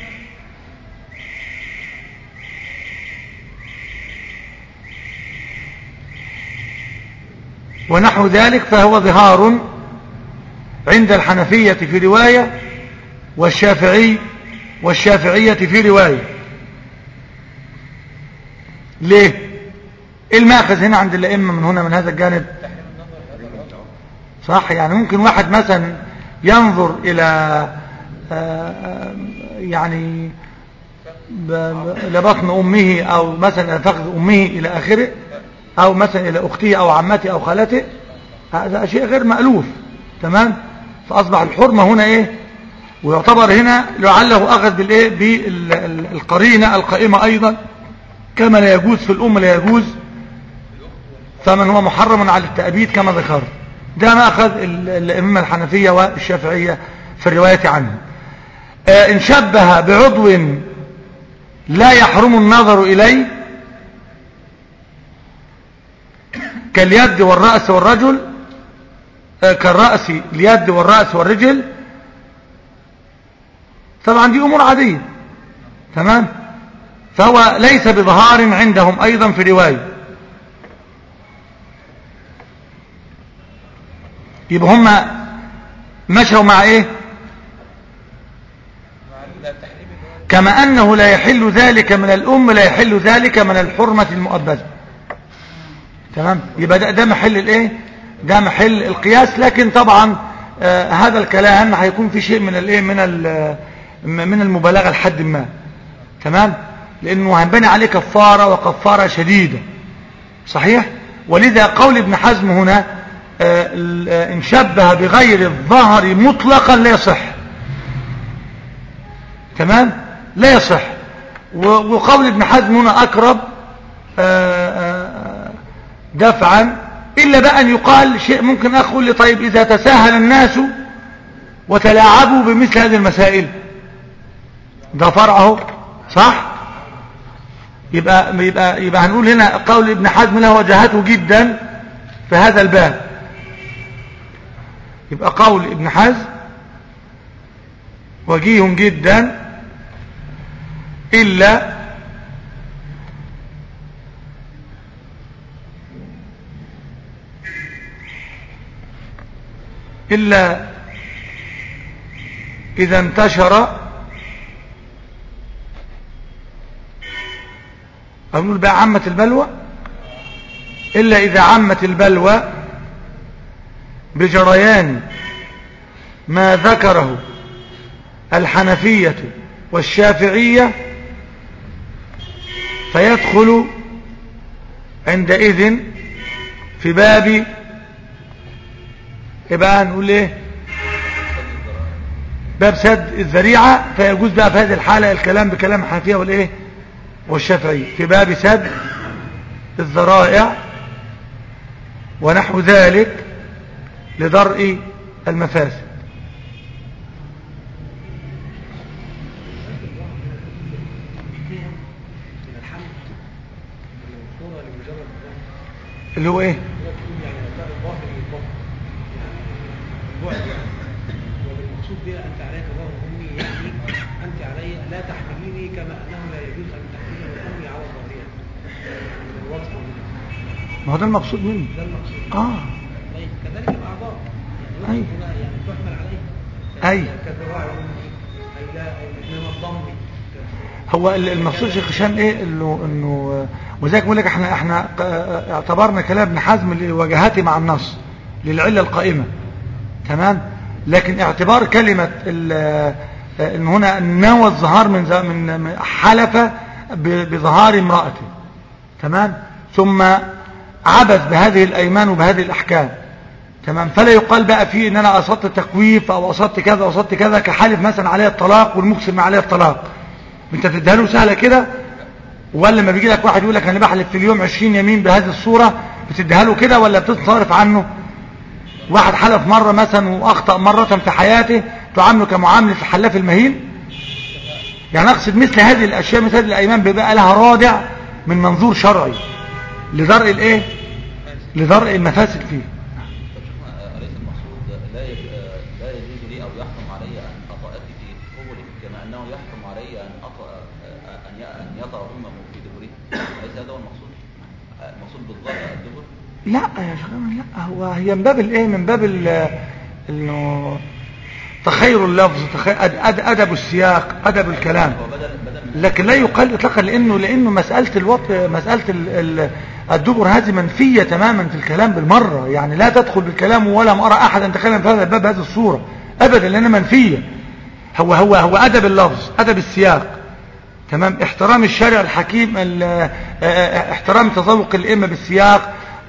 ونحو ذلك فهو ظهار عند الحنفية في رواية والشافعي والشافعية في رواية ليه الماخذ هنا عند الأئمة من هنا من هذا الجانب صح يعني ممكن واحد مثلا ينظر إلى آه، آه، يعني ب- ب- لبطن أمه أو مثلا فخذ أمه إلى آخره أو مثلا إلى أخته أو عمته أو خالته هذا شيء غير مألوف تمام فأصبح الحرمة هنا إيه ويعتبر هنا لعله أخذ بالإيه بالقرينة القائمة أيضا كما لا يجوز في الأم لا يجوز فمن هو محرم على التأبيد كما ذكرت ده ما أخذ ال- الأئمة الحنفية والشافعية في الرواية عنه آه، إن شبه بعضو لا يحرم النظر إليه كاليد والرأس والرجل آه، كالرأس اليد والرأس والرجل طبعا دي أمور عادية تمام فهو ليس بظهار عندهم أيضا في رواية يبقى هم مشوا مع ايه مع التحريم اللي هو كما أنه لا يحل ذلك من الأم لا يحل ذلك من الحرمة المؤبدة تمام يبقى ده, ده محل الايه ده محل القياس لكن طبعا آه هذا الكلام هيكون في شيء من الايه من ال- من المبالغة لحد ما تمام لانه هنبني عليه كفارة وكفارة شديدة صحيح ولذا قول ابن حزم هنا آه، ال- آه، ان شبه بغير الظهر مطلقا لا يصح تمام لا يصح و- وقول ابن حزم هنا اقرب آه، آه، دفعا الا بقى ان يقال شيء ممكن اقول لي طيب اذا تساهل الناس وتلاعبوا بمثل هذه المسائل ده فرعه صح يبقى يبقى يبقى هنقول هنا قول ابن حزم له وجهته جدا في هذا الباب يبقى قول ابن حزم وجيه جدا إلا إلا إذا انتشر أو نقول بقى عمت البلوى إلا إذا عمت البلوى بجريان ما ذكره الحنفية والشافعية فيدخل عندئذ في باب يبقى نقول ايه باب سد الذريعة فيجوز بقى في هذه الحالة الكلام بكلام الحنفية والايه والشافعية في باب سد الذرائع ونحو ذلك لدرء المفاسد من الحمد المذكورة لمجرد الظهر اللي هو ايه يعني أداء الظاهر للبطن يعني البعد يعني والمقصود بها أنت عليك ظهر أمي يعني أنت علي لا تحمليني كما أنه لا يجوز أن تحمل أمي على ظهرها من الوصف منها ما هو ده المقصود منه ده المقصود اه طيب كذلك الأعضاء يعني أيوة. الوصف هنا يعني تحمل عليه أيوة. كذراع أمي أي لا أي إنما الضم هو ال- المقصود شيخ هشام ايه انه انه وذلك بقول لك احنا احنا ق- اعتبرنا كلام ابن حزم لوجهاته مع النص للعله القائمه تمام لكن اعتبار كلمه ال- ان هنا نوى الظهار من ز- من من- حلف ب- بظهار امراته تمام ثم عبث بهذه الايمان وبهذه الاحكام تمام فلا يقال بقى فيه ان انا قصدت تكويف او قصدت كذا قصدت كذا كحالف مثلا عليه الطلاق والمكسر عليه الطلاق انت تديها له سهله كده ولا لما بيجي لك واحد يقول لك انا بحلف في اليوم 20 يمين بهذه الصوره بتديها له كده ولا بتتصرف عنه واحد حلف مره مثلا واخطا مره في حياته تعامله كمعامله الحلاف المهين يعني اقصد مثل هذه الاشياء مثل هذه الايمان بيبقى لها رادع من منظور شرعي لدرء الايه لدرء المفاسد فيه طب شيخنا أليس المقصود لا يج- لا يجوز لي أو يحرم علي أن أطأك في قبلك كما أنه يحرم علي أن أطأ أن ي- أن يطأ أمه في دبره أليس هذا هو المقصود؟ المقصود بالظاهر الدبر لا يا شيخ لا هو هي من باب الايه من باب ال- انه تخير اللفظ تخير أد- أد- ادب السياق ادب الكلام هو بدل بدل من لكن لا يقال اطلاقا لانه لانه مساله الوط مساله ال- ال- الدبر هذه منفيه تماما في الكلام بالمره يعني لا تدخل بالكلام ولم ارى احدا تكلم في هذا الباب بهذه الصوره ابدا لانها منفيه هو هو هو ادب اللفظ ادب السياق تمام احترام الشارع الحكيم ال- آه، آه، احترام تذوق الائمه بالسياق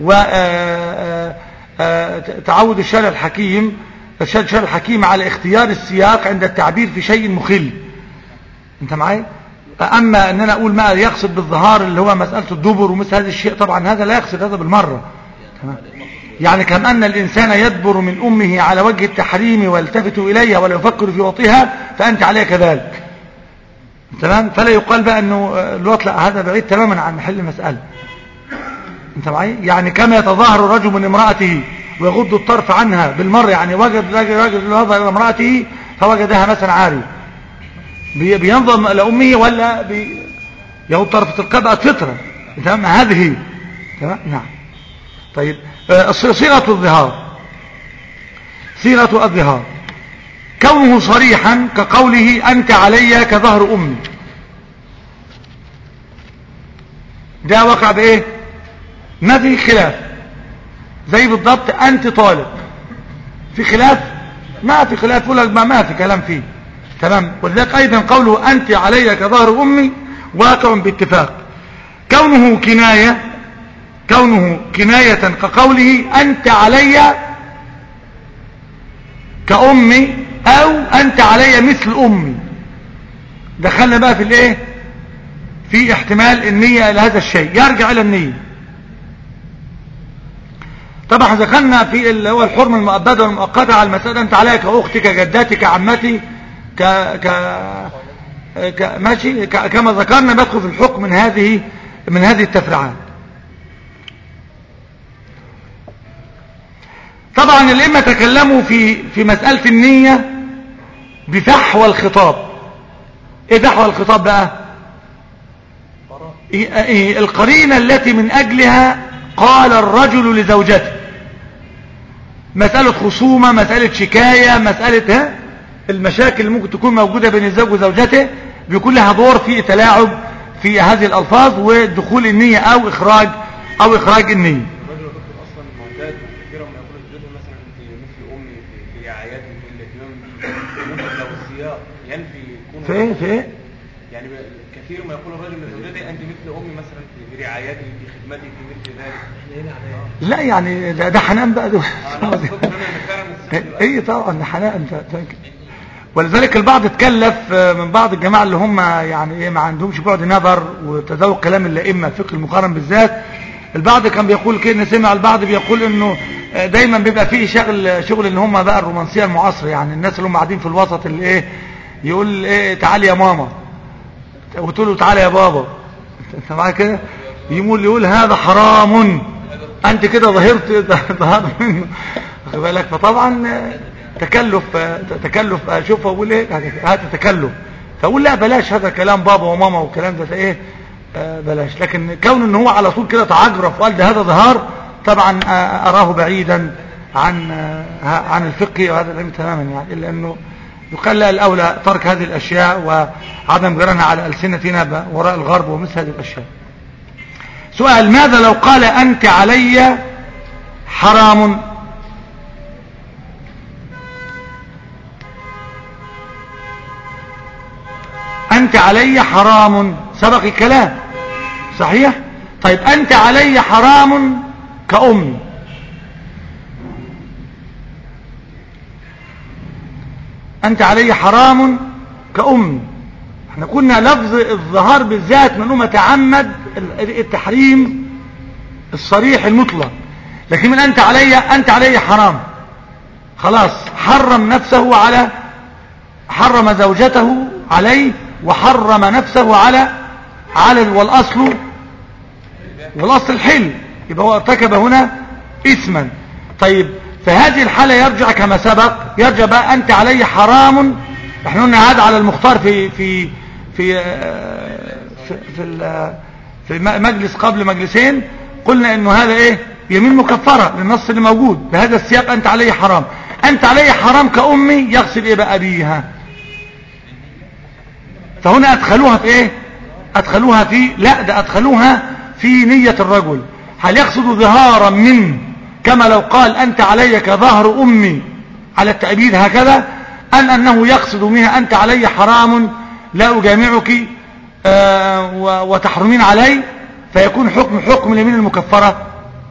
وتعود الشارع الحكيم الشارع الحكيم على اختيار السياق عند التعبير في شيء مخل انت معايا اما ان انا اقول ما يقصد بالظهار اللي هو مساله الدبر ومثل هذا الشيء طبعا هذا لا يقصد هذا بالمره تمام يعني كم ان الانسان يدبر من امه على وجه التحريم ويلتفت اليها ولا يفكر في وطئها فانت عليه كذلك تمام فلا يقال بقى انه آه، الوط لا هذا بعيد تماما عن محل المساله انت معايا يعني كما يتظاهر الرجل من امراته ويغض الطرف عنها بالمر يعني وجد راجل راجل نظر الى امراته فوجدها مثلا عاريه بي- بينظر لامه ولا بي يغض طرف القبعه فطره تمام هذه هي. تمام نعم طيب آه، ص- صيغه الظهار صيغه الظهار كونه صريحا كقوله انت علي كظهر امي ده وقع بايه ما في خلاف زي بالضبط انت طالب في خلاف ما في خلاف يقول لك ما, ما في كلام فيه تمام ولذلك ايضا قوله انت علي كظهر امي واقع باتفاق كونه كنايه كونه كناية كقوله أنت علي كأمي أو أنت علي مثل أمي دخلنا بقى في الإيه في احتمال النية إلى هذا الشيء يرجع إلى النية طبعا دخلنا في اللي هو الحرم المؤبدة والمؤقتة على المسألة أنت عليها كأختي كجدتي كعمتي ك... ك... ك... ماشي ك... كما ذكرنا بدخل في الحكم من هذه من هذه التفريعات طبعا الائمه تكلموا في في مسألة النية بفحوى الخطاب ايه فحوى الخطاب بقى إيه إيه القرينة التي من اجلها قال الرجل لزوجته مسألة خصومة مسألة شكاية مسألة ها المشاكل اللي ممكن تكون موجودة بين الزوج وزوجته بيكون لها دور في تلاعب في هذه الألفاظ ودخول النية أو إخراج أو إخراج النية الرجل يا دكتور اصلا معتاد وكثيرا ما يقول الزوجة مثلا في مثل امي في, في رعايتي في الاهتمام بي ممكن لو السياق ينفي يكون في ايه في ايه يعني ب- كثير ما يقول الرجل لزوجته انت مثل امي مثلا في- في رعايتي في خدمتي في مثل ذلك احنا هنا على لا يعني ده, ده حنان بقى ده انا قصدي دكتور انا ان فعلا الست ايه طبعا ده حنان ده- ده- ولذلك البعض اتكلف آه، من بعض الجماعة اللي هم يعني ايه ما عندهمش بعد نظر وتذوق كلام الائمه الفقه المقارن بالذات البعض كان بيقول كده سمع البعض بيقول انه آه، دايما بيبقى فيه شغل شغل اللي هم بقى الرومانسيه المعاصره يعني الناس اللي هم قاعدين في الوسط اللي ايه يقول ايه تعالي يا ماما وتقول له تعالى يا بابا انت معايا كده يقول يقول هذا حرام انت كده ظهرت ظهرت منه واخد بالك فطبعا آه، تكلف آه، تكلف آه، شوف اقول ايه هذا تكلف فاقول لا بلاش هذا كلام بابا وماما والكلام ده ايه آه، بلاش لكن كون ان هو على طول كده تعجرف وقال ده هذا ظهار طبعا آه، اراه بعيدا عن آه، عن الفقه وهذا العلم تماما يعني الا انه يقال لا الاولى ترك هذه الاشياء وعدم جرانها على السنتنا ب- وراء الغرب ومثل هذه الاشياء سؤال ماذا لو قال انت علي حرام أنت علي حرام سبق الكلام صحيح طيب أنت علي حرام كأم أنت علي حرام كأم احنا كنا لفظ الظهار بالذات من أمة تعمد التحريم الصريح المطلق لكن من أنت علي أنت علي حرام خلاص حرم نفسه على حرم زوجته عليه وحرم نفسه على على والاصل والاصل الحل يبقى هو ارتكب هنا اثما طيب في هذه الحالة يرجع كما سبق يرجع بقى انت علي حرام احنا قلنا هذا على المختار في في في آه، في, في, ال- في م- مجلس قبل مجلسين قلنا انه هذا ايه يمين مكفرة للنص اللي موجود بهذا السياق انت علي حرام انت علي حرام كأمي يغسل ايه بقى بيها فهنا أدخلوها في إيه أدخلوها في لا ده أدخلوها في نية الرجل هل يقصد ظهارا منه كما لو قال أنت علي كظهر أمي على التأبيد هكذا أم أنه يقصد منها أنت علي حرام لا أجامعك آه و- وتحرمين علي فيكون حكم حكم اليمين المكفرة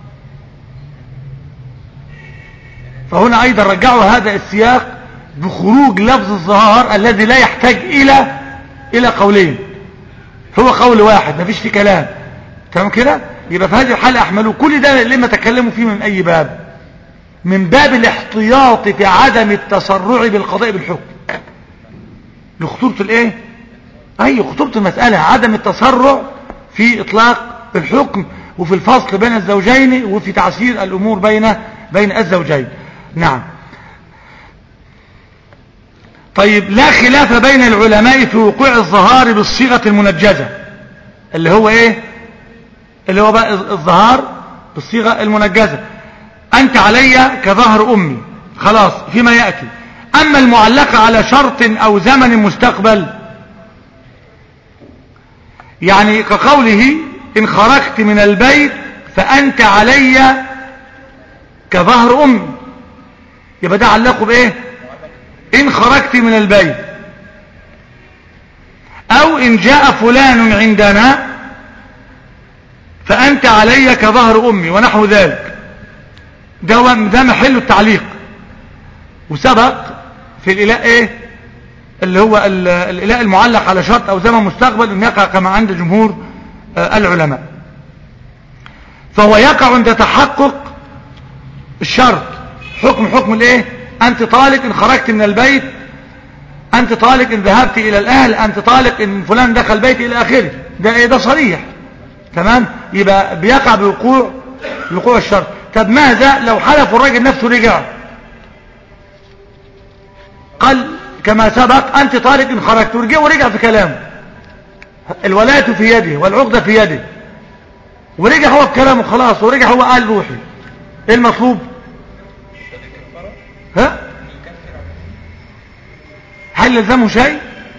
فهنا أيضا رجعوا هذا السياق بخروج لفظ الظهار الذي لا يحتاج إلى إلى قولين هو قول واحد مفيش فيه كلام تمام كده يبقى في هذه الحالة أحملوا كل ده لما تكلموا فيه من أي باب من باب الاحتياط في عدم التسرع بالقضاء بالحكم لخطورة الايه اي خطورة المسألة عدم التسرع في اطلاق الحكم وفي الفصل بين الزوجين وفي تعسير الامور بين بين الزوجين نعم طيب لا خلاف بين العلماء في وقوع الظهار بالصيغة المنجزة اللي هو ايه اللي هو بقى الظهار بالصيغة المنجزة انت علي كظهر امي خلاص فيما يأتي اما المعلقة على شرط او زمن مستقبل يعني كقوله ان خرجت من البيت فانت علي كظهر امي يبقى ده علقه بايه ان خرجت من البيت او ان جاء فلان عندنا فانت أنت علي كظهر أمي ونحو ذلك ده, هو- ده محل التعليق وسبق في الإله إيه اللي هو ال- الإله المعلق على شرط أو زمن مستقبل أن يقع كما عند جمهور آه، العلماء فهو يقع عند تحقق الشرط حكم حكم الايه انت طالق ان خرجت من البيت انت طالق ان ذهبت الى الاهل انت طالق ان فلان دخل بيتي الى اخره ده ايه ده صريح تمام يبقى بيقع بوقوع بوقوع الشرط طب ماذا لو حلف الراجل نفسه رجع قال كما سبق انت طالق ان خرجت ورجع ورجع في كلامه الولاية في يده والعقدة في يده ورجع هو بكلامه خلاص ورجع هو قال روحي ايه المطلوب ها هل يلزمه شيء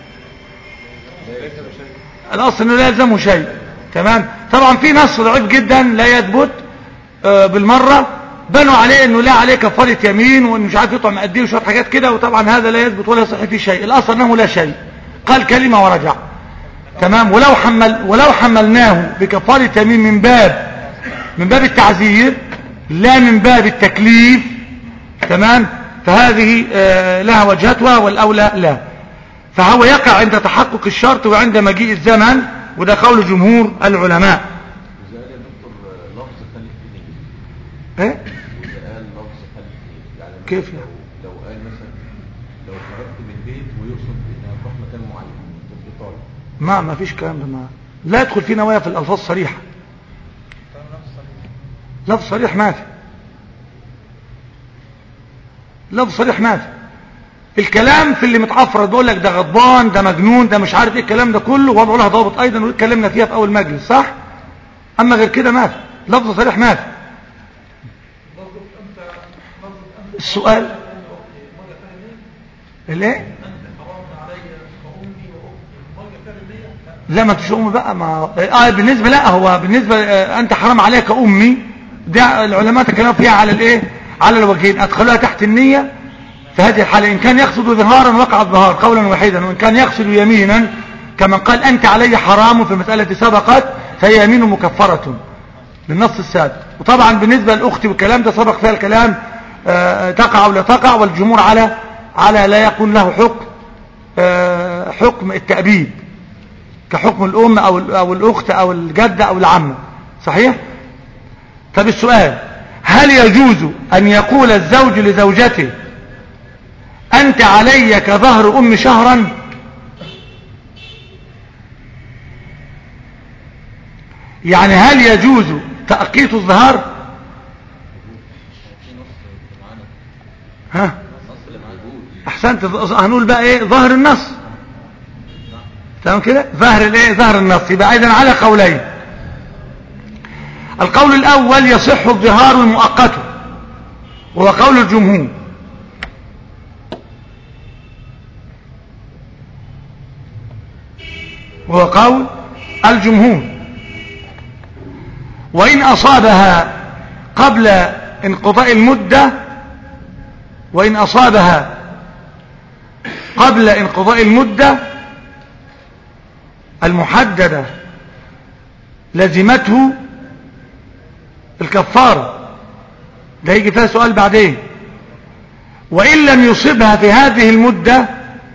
الاصل انه لا يلزمه شيء تمام طبعا في نص ضعيف جدا لا يثبت آه، بالمره بنوا عليه انه لا عليه كفاره يمين وانه مش عارف يطعم قد ايه وشويه حاجات كده وطبعا هذا لا يثبت ولا يصح فيه شيء الاصل انه لا شيء قال كلمه ورجع تمام ولو حمل ولو حملناه بكفاره يمين من باب من باب التعزير لا من باب التكليف تمام فهذه آه، لها وجهتها والأولى لا فهو يقع عند تحقق الشرط وعند مجيء الزمن وده قول جمهور العلماء وإذا قال يا دكتور لفظ خلف ايه ايه وإذا قال لفظ خلف ايه يعني مثلا كيف لو, يعني؟ لو قال مثلا لو خرجت من البيت ويقصد ان هتروح مكان معين تبقى طالب ما ما فيش كلام ده ما لا يدخل في نوايا في الألفاظ صريحة لفظ صريح ما في لفظ صريح ما في الكلام في اللي متعفرت بيقول لك ده غضبان ده مجنون ده مش عارف ايه الكلام ده كله وضعوا لها ضابط ايضا واتكلمنا فيها في اول مجلس صح اما غير كده ما في لفظ صريح ما في السؤال الايه لا ما انتش ام بقى ما اه بالنسبه لا هو بالنسبه آه انت حرام عليك امي ده العلماء تكلموا فيها على الايه على الوجهين ادخلوها تحت النيه في هذه الحاله ان كان يقصد ظهارا وقع الظهار قولا واحدا وان كان يقصد يمينا كما قال انت علي حرام في المساله سبقت فهي يمين مكفره للنص السابق وطبعا بالنسبه للاخت والكلام ده سبق فيها الكلام آه تقع او لا تقع والجمهور على على لا يكون له حكم آه حكم التأبيد كحكم الأم أو, أو الأخت أو الجدة أو العمة صحيح؟ طب السؤال هل يجوز أن يقول الزوج لزوجته أنت علي كظهر أم شهرا يعني هل يجوز تأقيت الظهار في نص معانا ها النص اللي موجود احسنت هنقول بقى ايه ظهر النص تمام كده ظهر الايه ظهر النص يبقى اذا على قولين القول الاول يصح الظهار المؤقت وهو قول الجمهور وهو قول الجمهور وإن أصابها قبل انقضاء المدة وإن أصابها قبل انقضاء المدة المحددة لزمته الكفارة ده يجي فيها سؤال بعدين وإن لم يصبها في هذه المدة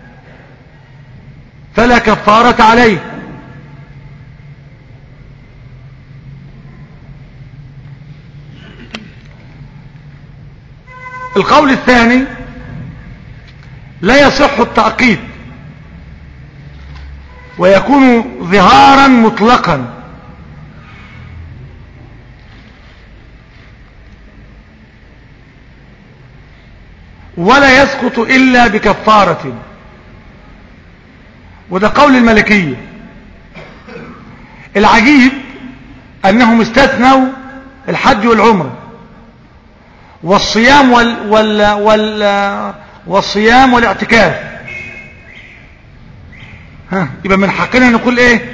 فلا كفارة عليه القول الثاني لا يصح التعقيد ويكون ظهارا مطلقا ولا يسقط إلا بكفارة وده قول الملكية العجيب أنهم استثنوا الحج والعمرة والصيام وال وال وال والصيام والاعتكاف ها يبقى من حقنا نقول ايه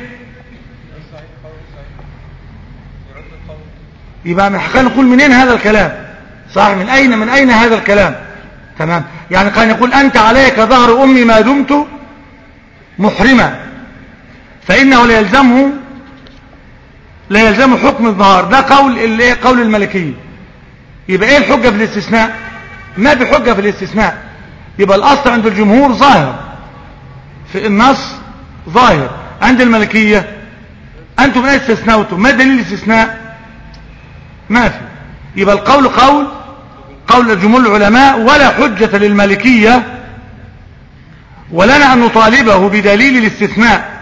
يبقى من حقنا نقول منين هذا الكلام صح من اين من اين هذا الكلام تمام يعني كان يقول انت عليك ظهر امي ما دمت محرما فانه لا يلزمه لا يلزم حكم الظهار ده قول الايه قول الملكيه يبقى ايه الحجه في الاستثناء ما في حجه في الاستثناء يبقى الاصل عند الجمهور ظاهر في النص ظاهر عند الملكيه انتم لا استثنوتم ما دليل الاستثناء ما في يبقى القول قول قول جمهور العلماء ولا حجة للمالكية ولنا أن نطالبه بدليل الاستثناء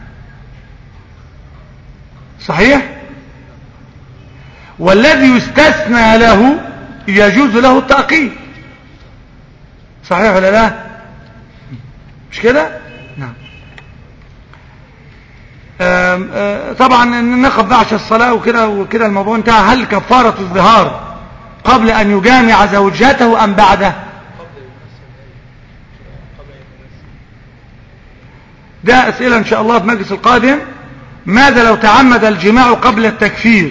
صحيح والذي يستثنى له يجوز له التأقيد صحيح ولا لا مش كده نعم آم، آه، طبعا نقف بقى عشان الصلاة وكده وكده الموضوع انتهى هل كفارة الظهار قبل أن يجامع زوجته أم بعده ده أسئلة إن شاء الله في المجلس القادم ماذا لو تعمد الجماع قبل التكفير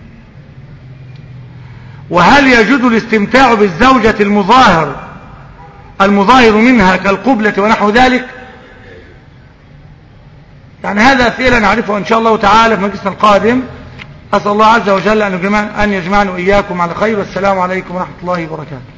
وهل يجوز الاستمتاع بالزوجة المظاهر المظاهر منها كالقبلة ونحو ذلك يعني هذا أسئلة نعرفها إن شاء الله تعالى في مجلسنا القادم أسأل الله عز وجل أن يجمع- أن يجمعنا وإياكم على خير والسلام عليكم ورحمة الله وبركاته